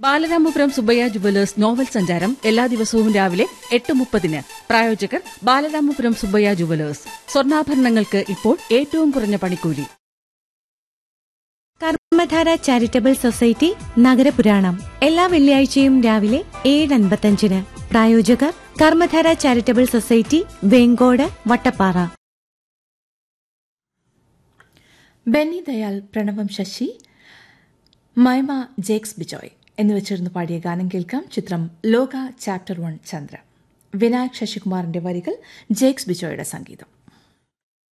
Balaramapuram Subbaiah jewellers novel സഞ്ചാരം എല്ലാ ദിവസവും രാവിലെ എട്ട് മുപ്പതിന് പ്രായോജകർ ബാലരാമപുരം സുബയ്യ ജുവലേഴ്സ് സ്വർണ്ണാഭരണങ്ങൾക്ക് ഇപ്പോൾ ഏറ്റവും കുറഞ്ഞ പണിക്കൂലി കർമ്മധാര ചാരിറ്റബിൾ സൊസൈറ്റി നഗരപുരാണം എല്ലാ വെള്ളിയാഴ്ചയും രാവിലെ ഏഴ് അൻപത്തഞ്ചിന് പ്രായോജകർ കർമ്മധാര ചാരിറ്റബിൾ സൊസൈറ്റി വേങ്കോട് വട്ടപ്പാറ ബെന്നി ദയാൽ പ്രണവം ശശി മൈമ ജേക്സ് ബിജോയ് എന്നിവ ചേർന്ന് പാടിയ ഗാനം കേൾക്കാം ചിത്രം ലോക ചാപ്റ്റർ വൺ ചന്ദ്ര വിനായക് ശശികുമാറിന്റെ വരികൾ ജേക്സ് ബിജോയുടെ സംഗീതം